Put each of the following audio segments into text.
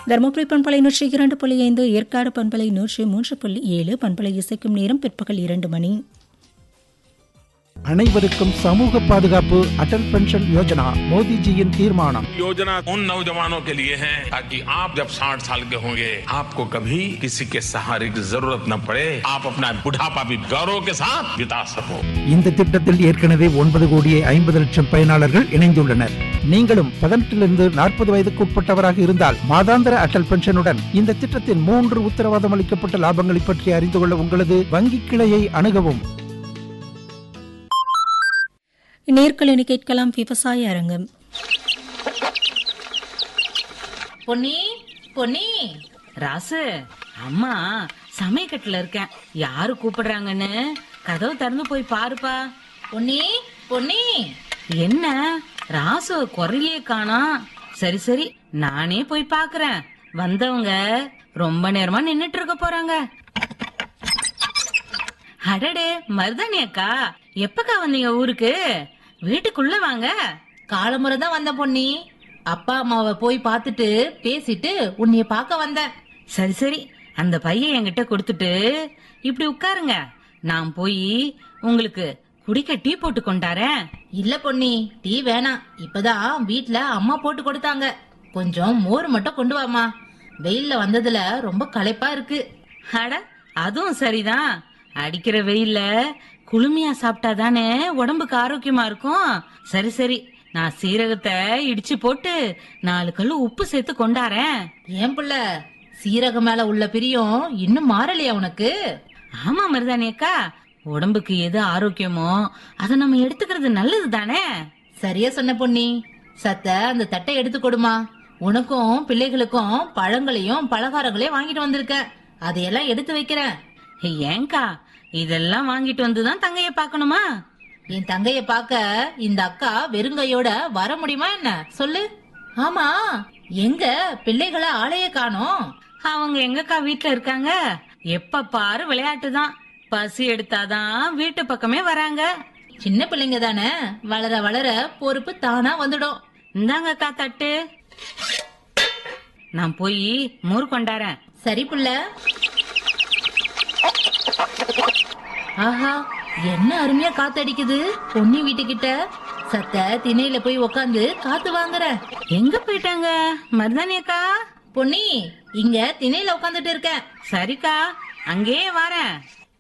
தருமபுரி பண்பலை நூற்றி இரண்டு புள்ளி ஐந்து ஏற்காடு பண்பலை நூற்றி மூன்று புள்ளி ஏழு பண்பலை இசைக்கும் நேரம் பிற்பகல் இரண்டு மணி அனைவருக்கும் சமூக பாதுகாப்பு அடல் பென்ஷன் யோஜனா மோடிஜியின் தீர்மானம் योजना उन नौजवानों के लिए है ताकि आप जब 60 साल के होंगे आपको कभी किसी के सहारे की जरूरत न पड़े आप अपना बुढ़ापा भी गौरव के साथ बिता सको இந்த திட்டத்தில் ஏற்கனவே ஒன்பது கோடியே ஐம்பது லட்சம் பயனாளர்கள் இணைந்துள்ளனர் நீங்களும் பதினெட்டிலிருந்து நாற்பது வயதுக்கு உட்பட்டவராக இருந்தால் மாதாந்திர அடல் பென்ஷனுடன் இந்த திட்டத்தின் மூன்று உத்தரவாதம் அளிக்கப்பட்ட லாபங்களை பற்றி அறிந்து கொள்ள உங்களது வங்கி கிளையை அணுகவும் நேர்களினி கேட்கலாம் விவசாய அரங்கம் பொன்னி பொன்னி ராசு அம்மா சமயக்கட்டுல இருக்கேன் யாரு கூப்பிடுறாங்கன்னு கதவு திறந்து போய் பாருப்பா பொன்னி பொன்னி என்ன ராசு குரலையே காணோம் சரி சரி நானே போய் பாக்குறேன் வந்தவங்க ரொம்ப நேரமா நின்னுட்டு இருக்க போறாங்க அடடே மருதாணி அக்கா எப்பக்கா வந்தீங்க ஊருக்கு வீட்டுக்குள்ள வாங்க காலமுறை தான் வந்த பொன்னி அப்பா அம்மாவை போய் பார்த்துட்டு பேசிட்டு உன்னைய பார்க்க வந்தேன் சரி சரி அந்த பையன் என்கிட்ட கொடுத்துட்டு இப்படி உட்காருங்க நான் போய் உங்களுக்கு குடிக்க டீ போட்டு கொண்டாரேன் இல்ல பொன்னி டீ வேணாம் இப்பதான் வீட்ல அம்மா போட்டு கொடுத்தாங்க கொஞ்சம் மோர் மட்டும் கொண்டு வாமா வெயில்ல வந்ததுல ரொம்ப களைப்பா இருக்கு அட அதுவும் சரிதான் அடிக்கிற வெயில்ல குளுமையா சாப்பிட்டாதானே உடம்புக்கு ஆரோக்கியமா இருக்கும் சரி சரி நான் சீரகத்தை இடிச்சு போட்டு நாலு கல்லு உப்பு சேர்த்து கொண்டாரேன் ஏன் புள்ள சீரகம் மேல உள்ள பிரியம் இன்னும் மாறலையா உனக்கு ஆமா மருதானி அக்கா உடம்புக்கு எது ஆரோக்கியமோ அதை நம்ம எடுத்துக்கிறது நல்லது தானே சரியா சொன்ன பொன்னி சத்த அந்த தட்டை எடுத்து கொடுமா உனக்கும் பிள்ளைகளுக்கும் பழங்களையும் பலகாரங்களையும் வாங்கிட்டு வந்திருக்கேன் அதையெல்லாம் எடுத்து வைக்கிறேன் ஏங்கா இதெல்லாம் வாங்கிட்டு வந்துதான் தங்கைய பார்க்கணுமா என் தங்கைய பார்க்க இந்த அக்கா வெறுங்கையோட வர முடியுமா என்ன சொல்லு ஆமா எங்க பிள்ளைகளை ஆளைய காணோம் அவங்க எங்கக்கா வீட்ல இருக்காங்க எப்ப பாரு விளையாட்டு தான் பசி எடுத்தாதான் வீட்டு பக்கமே வராங்க சின்ன பிள்ளைங்க தானே வளர வளர பொறுப்பு தானா வந்துடும் இந்தாங்கக்கா தட்டு நான் போய் மோர் கொண்டாரேன் சரி புள்ள ஆஹா என்ன அருமையா காத்தடிக்குது பொன்னி வீட்டுக்கிட்ட சத்த திணையில போய் உக்காந்து காத்து வாங்குற எங்க போயிட்டாங்க மருதானி அக்கா பொன்னி இங்க திணையில உட்காந்துட்டு இருக்கேன் சரிக்கா அங்கேயே வரேன்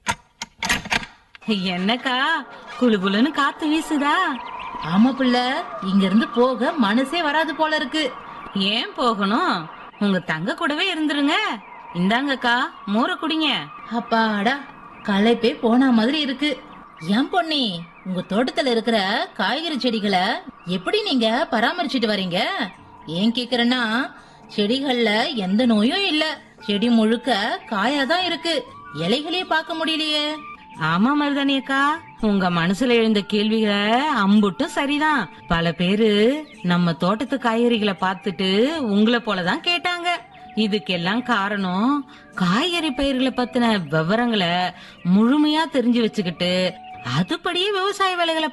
என்னக்கா குளு குளுன்னு காத்து வீசுதா ஆமா புள்ள இங்க இருந்து போக மனசே வராது போல இருக்கு ஏன் போகணும் உங்க தங்க கூடவே இருந்துருங்க இந்தாங்கக்கா மோரை குடிங்க அப்பாடா களைப்பே போன மாதிரி இருக்கு ஏன் பொன்னி உங்க தோட்டத்துல இருக்கிற காய்கறி செடிகளை எப்படி நீங்க பராமரிச்சிட்டு வரீங்க ஏன் கேக்குறேன்னா செடிகள்ல எந்த நோயும் இல்ல செடி முழுக்க காயாதான் இருக்கு இலைகளே பார்க்க முடியலையே ஆமா மருதானி அக்கா உங்க மனசுல எழுந்த கேள்விகளை அம்புட்டும் சரிதான் பல பேரு நம்ம தோட்டத்து காய்கறிகளை பார்த்துட்டு உங்களை போலதான் கேட்டாங்க இதுக்கெல்லாம் காரணம் காய்கறி பயிர்களை பத்தின விவரங்களை முழுமையா தெரிஞ்சு வச்சுக்கிட்டு அதுபடியே விவசாய வேலைகளை